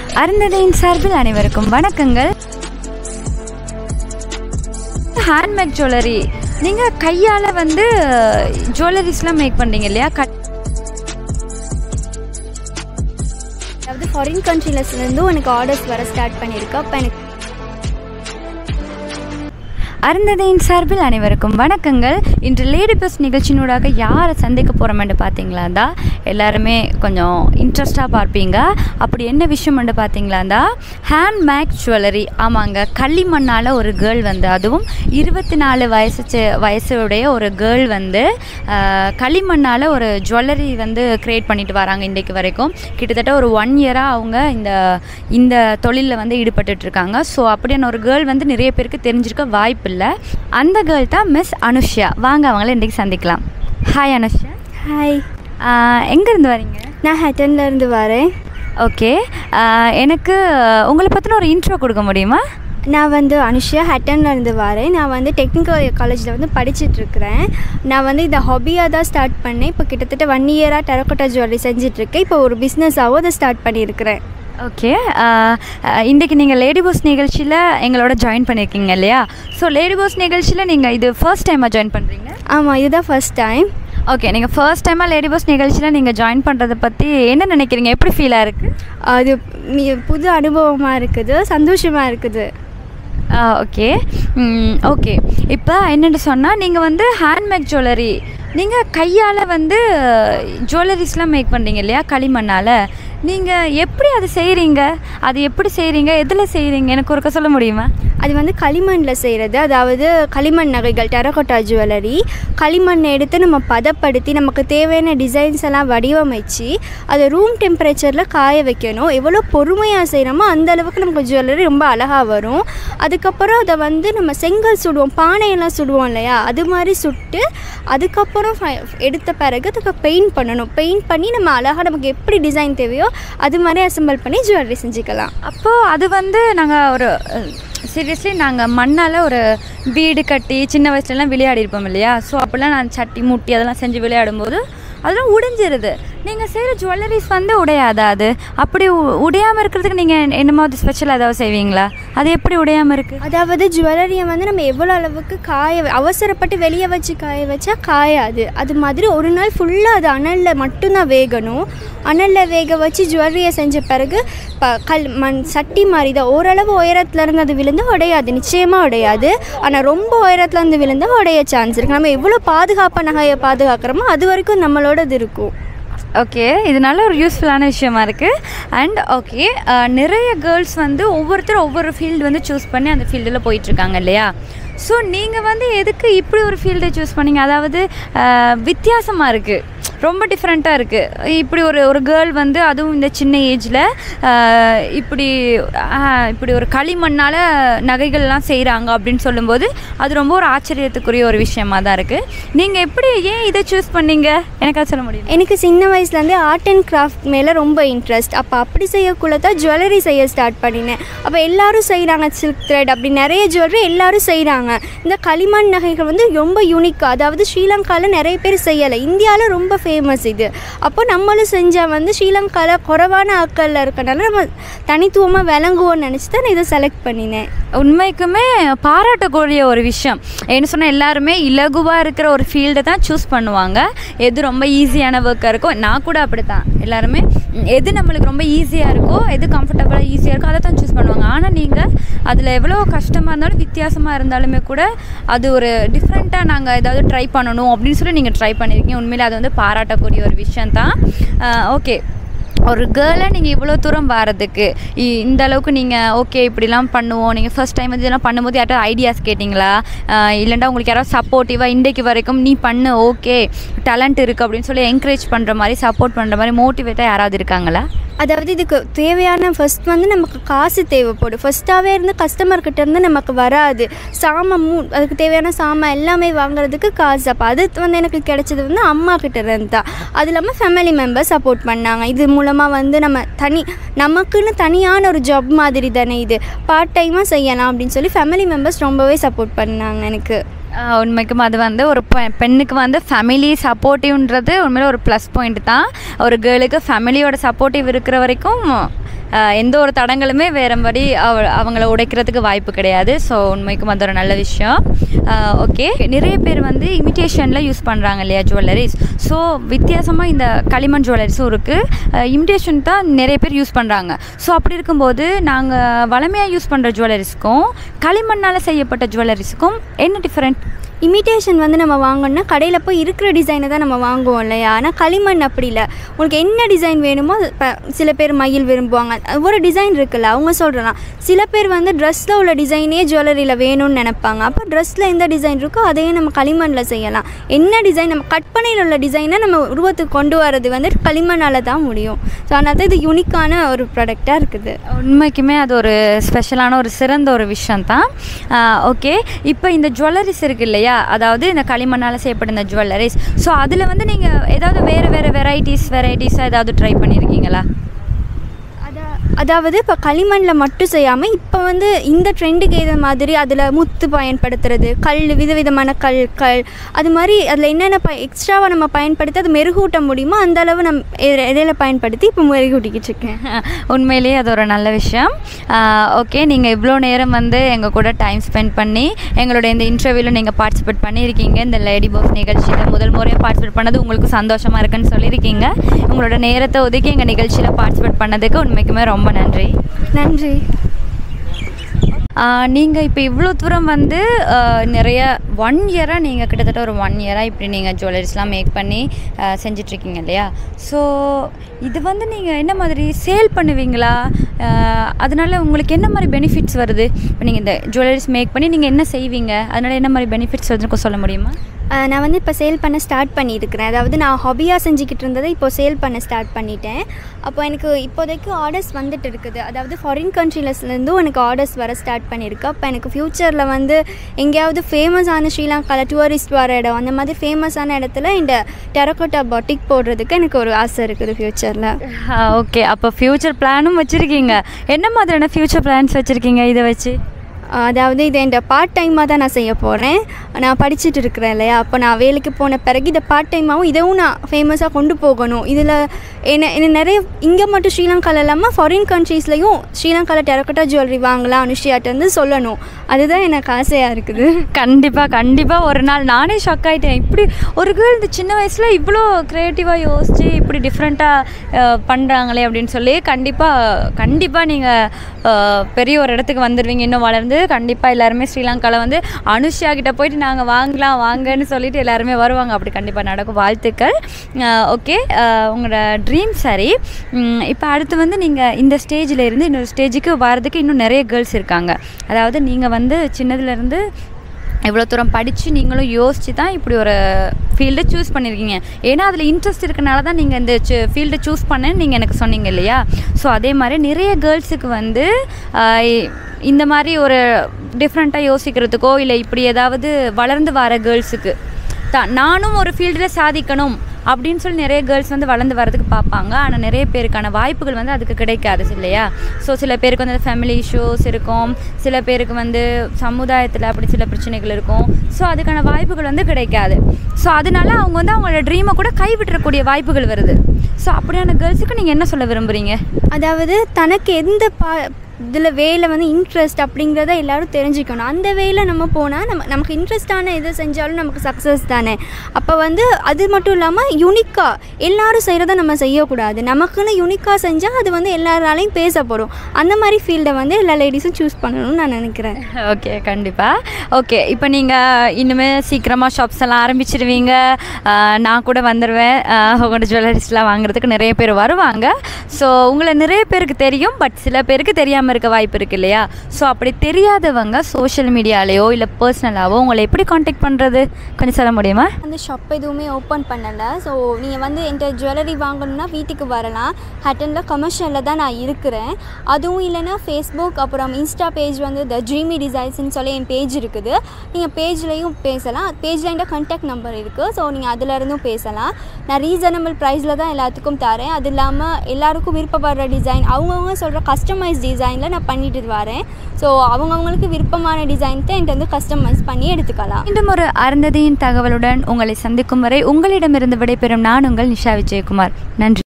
அருந்ததியின் சார்பில் அனைவருக்கும் வணக்கங்கள் ஹேண்ட்மேட் ஜுவல்லரி நீங்கள் கையால் வந்து ஜுவல்லரிஸ்லாம் மேக் பண்ணுறீங்க இல்லையா கட் அதாவது ஃபாரின் கண்ட்ரிலஸ்லேருந்து உனக்கு ஆர்டர்ஸ் வர ஸ்டார்ட் பண்ணியிருக்கு அப்போ எனக்கு அருந்ததியின் சார்பில் அனைவருக்கும் வணக்கங்கள் இன்று லேடி பஸ் நிகழ்ச்சியினூடாக யாரை சந்திக்க போகிறோமென்று பார்த்தீங்களாந்தா எல்லாருமே கொஞ்சம் இன்ட்ரெஸ்டாக பார்ப்பீங்க அப்படி என்ன விஷயம்னு பார்த்தீங்களாந்தா ஹேண்ட்மேக் ஜுவல்லரி ஆமாங்க களிமண்ணால் ஒரு கேர்ள் வந்து அதுவும் இருபத்தி நாலு வயசு செ- வயசுடைய ஒரு கேர்ள் வந்து ஆஹ், களிமண்ணால் ஒரு ஜுவல்லரி வந்து க்ரியேட் பண்ணிட்டு வராங்க இன்றைக்கு வரைக்கும் கிட்டத்தட்ட ஒரு ஒன் இயராக அவங்க இந்த இந்த தொழிலில் வந்து ஈடுபட்டுட்டு இருக்காங்க ஸோ அப்படியான ஒரு கேர்ள் வந்து நிறைய பேருக்கு தெரிஞ்சிருக்க வாய்ப்பு இல்லை அந்த கேர்ள் தான் மிஸ் அனுஷ்யா வாங்க அவங்கள இன்றைக்கி சந்திக்கலாம் ஹாய் அனுஷ்யா ஹாய் எங்கேருந்து வரீங்க நான் ஹெட்டன்லேருந்து வரேன் ஓகே எனக்கு உங்களை பற்றின ஒரு இன்ட்ரோ கொடுக்க முடியுமா நான் வந்து அனுஷ்யா ஹெட்டன்லேருந்து வரேன் நான் வந்து டெக்னிக்கல் காலேஜில் வந்து படிச்சுட்டு இருக்கிறேன் நான் வந்து இதை ஹாபியாக தான் ஸ்டார்ட் பண்ணேன் இப்போ கிட்டத்தட்ட ஒன் இயராக டெரக்கோட்டா ஜுவல்லரி செஞ்சிட்ருக்கேன் இப்போ ஒரு பிஸ்னஸாகவும் அதை ஸ்டார்ட் பண்ணியிருக்கிறேன் ஓகே இன்றைக்கி நீங்கள் லேடி பாஸ் நிகழ்ச்சியில் எங்களோட ஜாயின் பண்ணியிருக்கீங்க இல்லையா ஸோ லேடி பாஸ் நிகழ்ச்சியில் நீங்கள் இது ஃபர்ஸ்ட் டைமாக ஜாயின் பண்ணுறீங்க ஆமாம் இதுதான் ஃபர்ஸ்ட் டைம் ஓகே நீங்கள் ஃபர்ஸ்ட் டைமாக லேடி பாஸ் நிகழ்ச்சியில் நீங்கள் ஜாயின் பண்ணுறதை பற்றி என்ன நினைக்கிறீங்க எப்படி ஃபீலாக இருக்குது அது மி- புது அனுபவமாக இருக்குது சந்தோஷமாக இருக்குது ஓகே ஓகே இப்போ என்னென்னு சொன்னால் நீங்கள் வந்து ஹேண்ட்மேக் ஜுவல்லரி நீங்கள் கையால் வந்து ஜுவல்லரிஸ்லாம் மேக் பண்ணுறீங்க இல்லையா களிமண்ணால் நீங்கள் எப்படி அது செய்கிறீங்க அது எப்படி செய்கிறீங்க எதில் செய்கிறீங்க எனக்கு ஒருக்க சொல்ல முடியுமா அது வந்து களிமண்ணில் செய்கிறது அதாவது களிமண் நகைகள் டெரகோட்டா ஜுவல்லரி களிமண்ணை எடுத்து நம்ம பதப்படுத்தி நமக்கு தேவையான டிசைன்ஸ் எல்லாம் வடிவமைச்சு அதை ரூம் டெம்பரேச்சரில் காய வைக்கணும் எவ்வளோ பொறுமையாக செய்கிறோமோ அந்த அளவுக்கு நமக்கு ஜுவல்லரி ரொம்ப அழகாக வரும் அதுக்கப்புறம் அதை வந்து நம்ம செங்கல் சுடுவோம் பானையெல்லாம் சுடுவோம் இல்லையா அது மாதிரி சுட்டு அதுக்கப்புறம் ஃபை- எடுத்த பிறகு அதுக்கு பெயிண்ட் பண்ணணும் பெயிண்ட் பண்ணி நம்ம அழகாக நமக்கு எப்படி டிசைன் தேவையோ அது மாதிரி அசெம்பிள் பண்ணி ஜுவல்லரி செஞ்சுக்கலாம் அப்போது அது வந்து நாங்கள் ஒரு சீரியஸ்லி நாங்கள் மண்ணால் ஒரு வீடு கட்டி சின்ன வயசுலலாம் விளையாடி இருப்போம் இல்லையா ஸோ அப்போல்லாம் நான் சட்டி முட்டி அதெல்லாம் செஞ்சு விளையாடும்போது அதெல்லாம் உடைஞ்சிருது நீங்கள் செய்கிற ஜுவல்லரிஸ் வந்து உடையாதா அது அப்படி உடையாமல் இருக்கிறதுக்கு நீங்கள் என்னமாவது ஸ்பெஷல் ஏதாவது செய்வீங்களா அது எப்படி உடையாமல் இருக்குது அதாவது ஜுவல்லரியை வந்து நம்ம எவ்வளோ அளவுக்கு காய வ- அவசரப்பட்டு வெளியே வச்சு காய வச்சா காயாது அது மாதிரி ஒரு நாள் ஃபுல்லாக அது அனலில் மட்டும்தான் வேகணும் அனலில் வேக வச்சு ஜுவல்லரியை செஞ்ச பிறகு ப கல் மண் சட்டி மாதிரி தான் ஓரளவு உயரத்துல இருந்து அது விழுந்து உடையாது நிச்சயமாக உடையாது ஆனால் ரொம்ப உயரத்துல இருந்து விழுந்தால் உடைய சான்ஸ் இருக்குது நம்ம எவ்வளோ பாதுகாப்பாக நகையை பாதுகாக்கிறோமோ அது வரைக்கும் நம்மளோடது இருக்கும் ஓகே இது நல்ல ஒரு யூஸ்ஃபுல்லான விஷயமா இருக்குது அண்ட் ஓகே நிறைய கேர்ள்ஸ் வந்து ஒவ்வொருத்தரும் ஒவ்வொரு ஃபீல்டு வந்து சூஸ் பண்ணி அந்த ஃபீல்டில் போயிட்டுருக்காங்க இல்லையா ஸோ நீங்கள் வந்து எதுக்கு இப்படி ஒரு ஃபீல்டை சூஸ் பண்ணீங்க அதாவது வித்தியாசமாக இருக்குது ரொம்ப டிஃப்ரெண்ட்டாக இருக்குது இப்படி ஒரு ஒரு கேர்ள் வந்து அதுவும் இந்த சின்ன ஏஜில் இப்படி ஆஹ், இப்படி ஒரு களிமண்ணால் நகைகள்லாம் செய்கிறாங்க அப்படின்னு சொல்லும்போது அது ரொம்ப ஒரு ஆச்சரியத்துக்குரிய ஒரு விஷயமா தான் இருக்குது நீங்கள் எப்படி ஏன் இதை சூஸ் பண்ணீங்க எனக்கு அது சொல்ல முடியும் எனக்கு சின்ன வயசுலேருந்தே ஆர்ட் அண்ட் கிராஃப்ட் மேலே ரொம்ப இன்ட்ரெஸ்ட் அப்போ அப்படி செய்யக்குள்ள தான் ஜுவல்லரி செய்ய ஸ்டார்ட் பண்ணினேன் அப்போ எல்லாரும் செய்கிறாங்க சில்க் த்ரெட் அப்படி நிறைய ஜுவல்லரி எல்லாரும் செய்கிறாங்க இந்த களிமண் நகைகள் வந்து ரொம்ப யூனிக் அதாவது ஸ்ரீலங்காவில் நிறைய பேர் செய்யலை இந்தியாவில் ரொம்ப ஃபேமஸ் இது அப்போ நம்மளும் செஞ்சால் வந்து ஸ்ரீலங்காவில் குறைவான ஆட்களில் இருக்கனால நம்ம தனித்துவமாக விளங்குவோம்னு நினச்சி தான் நான் இதை செலக்ட் பண்ணினேன் உண்மைக்குமே பாராட்டக்கூடிய ஒரு விஷயம் என்ன சொன்னால் எல்லாருமே இலகுவாக இருக்கிற ஒரு ஃபீல்டை தான் சூஸ் பண்ணுவாங்க எது ரொம்ப ஈஸியான ஒர்க்காக இருக்கோ நான் கூட அப்படி தான் எல்லாருமே ம், எது நம்மளுக்கு ரொம்ப ஈஸியாக இருக்கோ எது கம்ஃபர்டபுளாக ஈஸியாக இருக்கோ அதை தான் சூஸ் பண்ணுவாங்க ஆனால் நீங்கள் அதில் எவ்வளோ கஷ்டமாக இருந்தாலும் வித்தியாசமாக இருந்தாலுமே கூட அது ஒரு டிஃப்ரெண்ட்டாக நாங்கள் ஏதாவது ட்ரை பண்ணணும் அப்படின்னு சொல்லி நீங்கள் ட்ரை பண்ணியிருக்கீங்க உண்மையிலே அது வந்து பாராட்டக்கூடிய ஒரு விஷயம் தான் ஓகே ஒரு கேர்ளை நீங்கள் இவ்வளோ தூரம் வரதுக்கு இ- இந்த அளவுக்கு நீங்கள் ஓகே இப்படிலாம் பண்ணுவோம் நீங்கள் ஃபர்ஸ்ட் டைம் வந்து இதெல்லாம் பண்ணும்போது யார்ட்டாவது ஐடியாஸ் கேட்டிங்களா அஹ் இல்லைண்டா உங்களுக்கு யாராவது சப்போர்ட்டிவாக இன்றைக்கு வரைக்கும் நீ பண்ணு ஓகே டேலண்ட் இருக்குது அப்படின்னு சொல்லி என்கரேஜ் பண்ணுற மாதிரி சப்போர்ட் பண்ணுற மாதிரி மோட்டிவேட்டாக யாராவது இருக்காங்களா அதாவது இதுக்கு தேவையான ஃபர்ஸ்ட் வந்து நமக்கு காசு தேவைப்படும் ஃபர்ஸ்ட்டாகவே இருந்து கஸ்டமர்கிட்ட இருந்து நமக்கு வராது சாமான் மூ அதுக்கு தேவையான சாமான் எல்லாமே வாங்குறதுக்கு காசு அப்போ அது வந்து எனக்கு கிடைச்சது வந்து அம்மா கிட்ட இருந்து தான் அது இல்லாமல் ஃபேமிலி மெம்பர் சப்போர்ட் பண்ணாங்க இது மூலமாக வந்து நம்ம தனி நமக்குன்னு தனியான ஒரு ஜாப் மாதிரி தானே இது பார்ட் டைமாக செய்யலாம் அப்படின்னு சொல்லி ஃபேமிலி மெம்பர்ஸ் ரொம்பவே சப்போர்ட் பண்ணாங்க எனக்கு ஆஹ் உண்மைக்கும் அது வந்து ஒரு பெ- பெண்ணுக்கு வந்து ஃபேமிலி சப்போர்ட்டிவ்ன்றது உண்மையில ஒரு ப்ளஸ் பாயிண்ட் தான் ஒரு கேர்ளுக்கு ஃபேமிலியோட சப்போர்ட்டிவ் இருக்கிற வரைக்கும் ஆஹ் எந்த ஒரு தடங்களுமே வேறபடி அவ அவங்கள உடைக்கிறதுக்கு வாய்ப்பு கிடையாது ஸோ உண்மைக்கும் அது ஒரு நல்ல விஷயம் ஓகே நிறைய பேர் வந்து இமிட்டேஷனில் யூஸ் பண்ணுறாங்க இல்லையா ஜுவல்லரிஸ் ஸோ வித்தியாசமாக இந்த களிமண் ஜுவல்லரிஸும் இருக்குது இமிட்டேஷன் தான் நிறைய பேர் யூஸ் பண்ணுறாங்க ஸோ அப்படி இருக்கும்போது நாங்கள் வளமையாக யூஸ் பண்ணுற ஜுவல்லரிஸ்க்கும் களிமண்ணால் செய்யப்பட்ட ஜுவல்லரிஸ்க்கும் என்ன டிஃப்ரெண்ட் இமிட்டேஷன் வந்து நம்ம வாங்கணும்னா கடையில் போய் இருக்கிற டிசைனை தான் நம்ம வாங்குவோம் இல்லையா ஆனால் களிமண் அப்படி இல்லை உனக்கு என்ன டிசைன் வேணுமோ அது இப்போ சில பேர் மயில் விரும்புவாங்க ஒவ்வொரு டிசைன் இருக்குல்ல அவங்க சொல்கிறலாம் சில பேர் வந்து ட்ரெஸ்ஸில் உள்ள டிசைனே ஜுவல்லரியில் வேணும்னு நினைப்பாங்க அப்போ ட்ரெஸ்ஸில் எந்த டிசைன் இருக்கோ அதையே நம்ம களிமண்ணில் செய்யலாம் என்ன டிசைன் நம்ம கற்பனையில் உள்ள டிசைனை நம்ம உருவத்துக்கு கொண்டு வரது வந்து களிமண்ணால் தான் முடியும் ஸோ அதனால தான் இது யூனிக்கான ஒரு ப்ராடக்டாக இருக்குது உண்மைக்குமே அது ஒரு ஸ்பெஷலான ஒரு சிறந்த ஒரு விஷயம் தான் ஓகே இப்போ இந்த ஜுவல்லரிஸ் இருக்கு இல்லையா அதாவது இந்த களிமண்ணால் செய்யப்பட்ட இந்த ஜுவல்லரிஸ் ஸோ அதில் வந்து நீங்கள் ஏதாவது வேறு வேறு வெரைட்டிஸ் வெரைட்டிஸாக ஏதாவது ட்ரை பண்ணியிருக்கீங்களா அதா- அதாவது இப்போ களிமண்ணில் மட்டும் செய்யாமல் இப்போ வந்து இந்த ட்ரெண்டுக்கு ஏற்ற மாதிரி அதில் முத்து பயன்படுத்துறது கல் விதவிதமான கற்கள் அது மாதிரி அதில் என்னென்ன ப எக்ஸ்ட்ராவாக நம்ம பயன்படுத்தி அது மெருகூட்ட முடியுமோ அந்த அளவு நம்ம இ- இடையில பயன்படுத்தி இப்போ மெருகூட்டிக்கிட்டு இருக்கேன் உண்மையிலேயே அது ஒரு நல்ல விஷயம் ஓகே நீங்கள் இவ்வளோ நேரம் வந்து எங்கள் கூட டைம் ஸ்பெண்ட் பண்ணி எங்களோட இந்த இன்டர்வியூவில் நீங்கள் பார்ட்டிசிபேட் பண்ணியிருக்கீங்க இந்த லேடி பாஸ் நிகழ்ச்சியில் முதல் முறையாக பார்ட்டிசிபேட் பண்ணது உங்களுக்கு சந்தோஷமாக இருக்குன்னு சொல்லியிருக்கீங்க உங்களோட நேரத்தை ஒதுக்கி எங்கள் நிகழ்ச்சியில் பார்ட்டிசிபேட் பண்ணதுக்கு உண்மைக்குமே ரொம்ப நன்றி நன்றி நீங்கள் இப்போ இவ்வளோ தூரம் வந்து ஆஹ், நிறைய ஒன் இயராக நீங்கள் கிட்டத்தட்ட ஒரு ஒன் இயராக இப்படி நீங்கள் ஜுவல்லரிஸ்லாம் மேக் பண்ணி ஆஹ், செஞ்சிட்ருக்கீங்க இல்லையா ஸோ இது வந்து நீங்கள் என்ன மாதிரி சேல் பண்ணுவீங்களா ஆஹ், அதனால உங்களுக்கு என்ன மாதிரி பெனிஃபிட்ஸ் வருது இப்போ நீங்கள் இந்த ஜுவல்லரிஸ் மேக் பண்ணி நீங்கள் என்ன செய்வீங்க அதனால என்ன மாதிரி பெனிஃபிட்ஸ் வருதுன்னு சொல்ல முடியுமா அஹ் நான் வந்து இப்போ சேல் பண்ண ஸ்டார்ட் பண்ணியிருக்கிறேன் அதாவது நான் ஹாபியாக செஞ்சுக்கிட்டு இருந்ததை இப்போ சேல் பண்ண ஸ்டார்ட் பண்ணிட்டேன் அப்போ எனக்கு இப்போதைக்கு ஆர்டர்ஸ் வந்துட்டு இருக்குது அதாவது ஃபாரின் கண்ட்ரிலஸ்லேருந்தும் எனக்கு ஆர்டர்ஸ் வர ஸ்டார்ட் பண்ணியிருக்கு அப்போ எனக்கு ஃப்யூச்சரில் வந்து எங்கேயாவது ஃபேமஸான ஸ்ரீலங்காவில் டூரிஸ்ட் வர இடம் அந்த மாதிரி ஃபேமஸான இடத்துல இந்த டெரக்கோட்டா பாட்டிக் போடுறதுக்கு எனக்கு ஒரு ஆசை இருக்குது ஃப்யூச்சரில் ஓகே அப்போ ஃப்யூச்சர் பிளானும் வச்சுருக்கீங்க என்ன மாதிரியான ஃப்யூச்சர் பிளான்ஸ் வச்சுருக்கீங்க இதை வச்சு அதாவது இது என் பார்ட் டைமாக தான் நான் செய்ய போகிறேன் நான் படிச்சுட்டு இருக்கிறேன் இல்லையா அப்போ நான் வேலைக்கு போன பிறகு இதை பார்ட் டைமாகவும் இதுவும் நான் ஃபேமஸாக கொண்டு போகணும் இதில் என்ன என்ன நிறைய இங்கே மட்டும் ஸ்ரீலங்காவில் இல்லாமல் ஃபாரின் கண்ட்ரீஸ்லையும் ஸ்ரீலங்காவில் டெரக்கோட்டா ஜுவல்லரி வாங்கலாம் அனுஷியாட்ட வந்து சொல்லணும் அதுதான் எனக்கு ஆசையாக இருக்குது கண்டிப்பாக கண்டிப்பாக ஒரு நாள் நானே ஷாக் ஆகிட்டேன் இப்படி ஒரு கேர்ள் இந்த சின்ன வயசில் இவ்வளோ க்ரியேட்டிவாக யோசித்து இப்படி டிஃப்ரெண்ட்டாக பண்ணுறாங்களே அப்படின்னு சொல்லி கண்டிப்பாக கண்டிப்பாக நீங்கள் பெரிய ஒரு இடத்துக்கு வந்துடுவீங்க இன்னும் வளர்ந்து கண்டிப்பாக எல்லாருமே ஸ்ரீலங்காவில் வந்து அனுஷ்யா கிட்ட போயிட்டு நாங்கள் வாங்கலாம் வாங்கன்னு சொல்லிட்டு எல்லாருமே வருவாங்க அப்படி கண்டிப்பாக நடக்கும் வாழ்த்துக்கள் ஓகே உங்களோட ட்ரீம் சரி இப்போ அடுத்து வந்து நீங்கள் இந்த ஸ்டேஜில் இருந்து இன்னொரு ஸ்டேஜுக்கு வரதுக்கு இன்னும் நிறைய கேர்ள்ஸ் இருக்காங்க அதாவது நீங்கள் வந்து சின்னதுலேருந்து எவ்வளோ தூரம் படித்து நீங்களும் யோசித்து தான் இப்படி ஒரு ஃபீல்டை சூஸ் பண்ணியிருக்கீங்க ஏன்னா அதில் இன்ட்ரெஸ்ட் இருக்கனால தான் நீங்கள் இந்த ஃபீல்டை சூஸ் பண்ணேன்னு நீங்கள் எனக்கு சொன்னீங்க இல்லையா ஸோ அதே மாதிரி நிறைய கேர்ள்ஸுக்கு வந்து ஆஹ், இ- இந்த மாதிரி ஒரு டிஃப்ரெண்ட்டாக யோசிக்கிறதுக்கோ இல்லை இப்படி ஏதாவது வளர்ந்து வர கேர்ள்ஸுக்கு தான் நானும் ஒரு ஃபீல்டில் சாதிக்கணும் அப்படின்னு சொல்லி நிறைய கேர்ள்ஸ் வந்து வளர்ந்து வரதுக்கு பார்ப்பாங்க ஆனால் நிறைய பேருக்கான வாய்ப்புகள் வந்து அதுக்கு கிடைக்காது இல்லையா ஸோ சில பேருக்கு வந்து ஃபேமிலி இஷ்யூஸ் இருக்கும் சில பேருக்கு வந்து சமுதாயத்தில் அப்படி சில பிரச்சனைகள் இருக்கும் ஸோ அதுக்கான வாய்ப்புகள் வந்து கிடைக்காது ஸோ அதனால அவங்க வந்து அவங்களோட ட்ரீமை கூட கைவிட்டுறக்கூடிய வாய்ப்புகள் வருது ஸோ அப்படியான கேர்ள்ஸுக்கு நீங்கள் என்ன சொல்ல விரும்புகிறீங்க அதாவது தனக்கு எந்த பா இதில் வேலை வந்து இன்ட்ரெஸ்ட் அப்படிங்கிறத எல்லாரும் தெரிஞ்சுக்கணும் அந்த வேலை நம்ம போனால் நம்ம நமக்கு இன்ட்ரெஸ்டான எது செஞ்சாலும் நமக்கு சக்ஸஸ் தானே அப்போ வந்து அது மட்டும் இல்லாமல் யுனிக்காக எல்லாரும் செய்கிறத நம்ம செய்யக்கூடாது நமக்குன்னு யுனிக்காக செஞ்சால் அது வந்து எல்லாராலையும் பேசப்படும் அந்த மாதிரி ஃபீல்டை வந்து எல்லா லேடிஸும் சூஸ் பண்ணணும்னு நான் நினைக்கிறேன் ஓகே கண்டிப்பாக ஓகே இப்போ நீங்கள் இனிமேல் சீக்கிரமாக ஷாப்ஸ் எல்லாம் ஆரம்பிச்சிருவீங்க ஆஹ் நான் கூட வந்துடுவேன் ஆஹ் உங்களோட ஜுவல்லரிஸ்லாம் வாங்குறதுக்கு நிறைய பேர் வருவாங்க ஸோ உங்களை நிறைய பேருக்கு தெரியும் பட் சில பேருக்கு தெரியாமல் இருக்க வாய்ப்பு இருக்கு இல்லையா ஸோ அப்படி தெரியாதவங்க சோஷியல் மீடியாலேயோ இல்லை பர்சனலாவோ உங்களை எப்படி காண்டாக்ட் பண்ணுறது கொஞ்சம் சொல்ல முடியுமா அந்த ஷாப் எதுவுமே ஓப்பன் பண்ணலை ஸோ நீங்கள் வந்து என்கிட்ட ஜுவல்லரி வாங்கணும்னா வீட்டுக்கு வரலாம் ஹட்டனில் கமர்ஷியலில் தான் நான் இருக்கிறேன் அதுவும் இல்லைன்னா ஃபேஸ்புக் அப்புறம் இன்ஸ்டா பேஜ் வந்து த ட்ரீமி டிசைன்ஸ்னு சொல்லி என் பேஜ் இருக்குது நீங்கள் பேஜ்லேயும் பேசலாம் பேஜில் என்கிட்ட கான்டாக்ட் நம்பர் இருக்குது ஸோ நீங்கள் அதிலருந்தும் பேசலாம் நான் ரீசனபிள் ப்ரைஸில் தான் எல்லாத்துக்கும் தரேன் அது இல்லாமல் எல்லாருக்கும் விருப்பப்படுற டிசைன் அவங்கவுங்க சொல்கிற கஸ்டமைஸ் டிசைன் டிசைனில் நான் பண்ணிட்டு வரேன் ஸோ அவங்கவுங்களுக்கு விருப்பமான டிசைன் தான் என்கிட்ட வந்து கஸ்டமைஸ் பண்ணி எடுத்துக்கலாம் மீண்டும் ஒரு அருந்ததியின் தகவலுடன் உங்களை சந்திக்கும் வரை உங்களிடமிருந்து விடைபெறும் நான் உங்கள் நிஷா விஜயகுமார் நன்றி